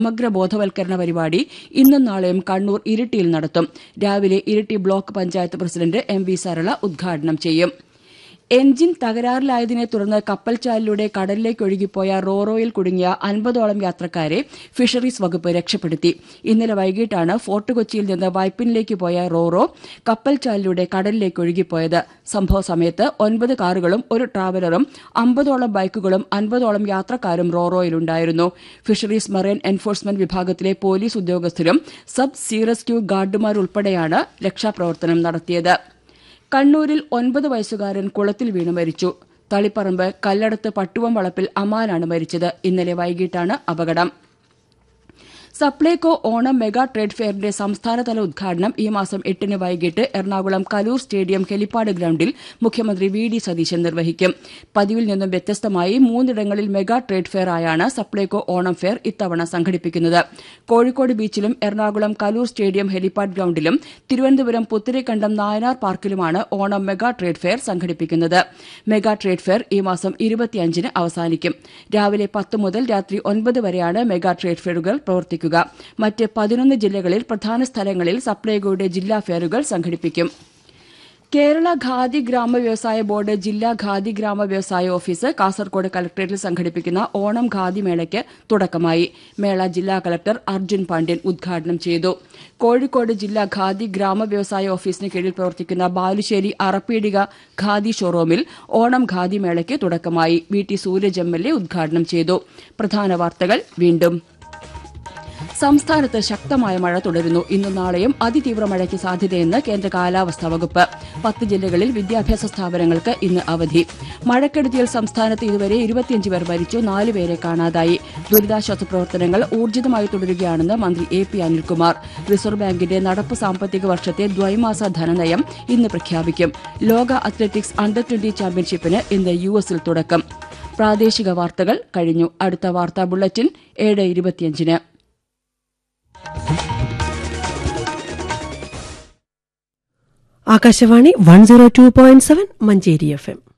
സമഗ്ര ബോധവൽക്കരണ പരിപാടി ഇന്നും നാളെയും കണ്ണൂർ ഇരിട്ടിയിൽ നടത്തും രാവിലെ Iritty block panchayat president M V Sarala ഉദ്ഘാടനം ചെയ്യും എഞ്ചിൻ തകരാറിലായതിനെ തുടർന്ന് കപ്പൽച്ചാലിലൂടെ കടലിലേക്ക് ഒഴുകിപ്പോയ റോറോയിൽ കുടുങ്ങിയ അൻപതോളം യാത്രക്കാരെ ഫിഷറീസ് വകുപ്പ് രക്ഷപ്പെടുത്തി ഇന്നലെ വൈകിട്ടാണ് ഫോർട്ട് കൊച്ചിയിൽ നിന്ന് വൈപ്പിനിലേക്ക് പോയ റോറോ കപ്പൽച്ചാലിലൂടെ കടലിലേക്ക് ഒഴുകിപ്പോയത് സംഭവ സമയത്ത് ഒൻപത് കാറുകളും ഒരു ട്രാവലറും അമ്പതോളം ബൈക്കുകളും അൻപതോളം യാത്രക്കാരും റോറോയിലുണ്ടായിരുന്നു ഫിഷറീസ് മറൈൻ എൻഫോഴ്സ്മെന്റ് വിഭാഗത്തിലെ പോലീസ് ഉദ്യോഗസ്ഥരും സബ് സീ റെസ്ക്യൂ ഗാർഡുമാരുൾപ്പെടെയാണ് രക്ഷാപ്രവർത്തനം നടത്തിയത് കണ്ണൂരിൽ ഒൻപത് വയസ്സുകാരൻ കുളത്തിൽ വീണ് മരിച്ചു തളിപ്പറമ്പ് കല്ലടത്ത് പട്ടുവം വളപ്പിൽ അമാനാണ് മരിച്ചത് ഇന്നലെ വൈകിട്ടാണ് അപകടം സപ്ലൈകോ ഓണം മെഗാ ട്രേഡ് ഫെയറിന്റെ സംസ്ഥാനതല ഉദ്ഘാടനം ഈ മാസം എട്ടിന് വൈകിട്ട് എറണാകുളം കലൂർ സ്റ്റേഡിയം ഹെലിപ്പാഡ് ഗ്രൌണ്ടിൽ മുഖ്യമന്ത്രി വി ഡി സതീശൻ നിർവഹിക്കും പതിവിൽ നിന്നും വ്യത്യസ്തമായി മൂന്നിടങ്ങളിൽ മെഗാ ട്രേഡ് ഫെയർ ആയാണ് സപ്ലൈകോ ഓണം ഫെയർ ഇത്തവണ സംഘടിപ്പിക്കുന്നത് കോഴിക്കോട് ബീച്ചിലും എറണാകുളം കലൂർ സ്റ്റേഡിയം ഹെലിപ്പാഡ് ഗ്രൌണ്ടിലും തിരുവനന്തപുരം പുത്തിരിക്കണ്ടം നായനാർ പാർക്കിലുമാണ് ഓണം മെഗാ ട്രേഡ് ഫെയർ സംഘടിപ്പിക്കുന്നത് മെഗാ ട്രേഡ് ഫെയർ ഈ മാസം ഇരുപത്തിയഞ്ചിന് അവസാനിക്കും രാവിലെ പത്ത് മുതൽ രാത്രി ഒൻപത് വരെയാണ് മെഗാ ട്രേഡ് ഫെയറുകൾ പ്രവർത്തിക്കുക മറ്റ് പതിനൊന്ന് ജില്ലകളിൽ പ്രധാന സ്ഥലങ്ങളിൽ സപ്ലൈകോയുടെ ജില്ലാ ഫെയറുകൾ സംഘടിപ്പിക്കും കേരള ഖാദി ഗ്രാമ വ്യവസായ ബോർഡ് ജില്ലാ ഖാദി ഗ്രാമ വ്യവസായ ഓഫീസ് കാസർകോട് കലക്ടറേറ്റിൽ സംഘടിപ്പിക്കുന്ന ഓണം ഖാദി മേളയ്ക്ക് തുടക്കമായി മേള ജില്ലാ കലക്ടർ അർജുൻ പാണ്ഡ്യൻ ഉദ്ഘാടനം ചെയ്തു കോഴിക്കോട് ജില്ലാ ഖാദി ഗ്രാമ വ്യവസായ ഓഫീസിന് കീഴിൽ പ്രവർത്തിക്കുന്ന ബാലുശ്ശേരി അറപ്പീടിക ഖാദി ഷോറൂമിൽ ഓണം ഖാദി മേളയ്ക്ക് തുടക്കമായി V T Sooraj M L A ഉദ്ഘാടനം ചെയ്തു പ്രധാന വാർത്തകൾ വീണ്ടും സംസ്ഥാനത്ത് ശക്തമായ മഴ തുടരുന്നു ഇന്നും നാളെയും അതിതീവ്ര മഴയ്ക്ക് സാധ്യതയെന്ന് കേന്ദ്ര കാലാവസ്ഥാ വകുപ്പ് പത്ത് ജില്ലകളിൽ വിദ്യാഭ്യാസ സ്ഥാപനങ്ങൾക്ക് ഇന്ന് അവധി മഴക്കെടുതിയിൽ സംസ്ഥാനത്ത് ഇതുവരെ ഇരുപത്തിയഞ്ച് പേർ മരിച്ചു നാലുപേരെ കാണാതായി ദുരിതാശ്വാസ പ്രവർത്തനങ്ങൾ ഊർജിതമായി തുടരുകയാണെന്ന് മന്ത്രി എ പി അനിൽകുമാർ റിസർവ് ബാങ്കിന്റെ നടപ്പ് സാമ്പത്തിക വർഷത്തെ ദ്വൈമാസ ധനനയം ഇന്ന് പ്രഖ്യാപിക്കും ലോക അത്ലറ്റിക്സ് അണ്ടർ ട്വന്റി ചാമ്പ്യൻഷിപ്പിന് ഇന്ന് യു എസിൽ തുടക്കം പ്രാദേശിക വാർത്തകൾ കഴിഞ്ഞു അടുത്ത വാർത്താ ബുള്ളറ്റിൻ ഏഴ് ഇരുപത്തിയഞ്ചിന് Akashvani one zero two point seven Manjeri F M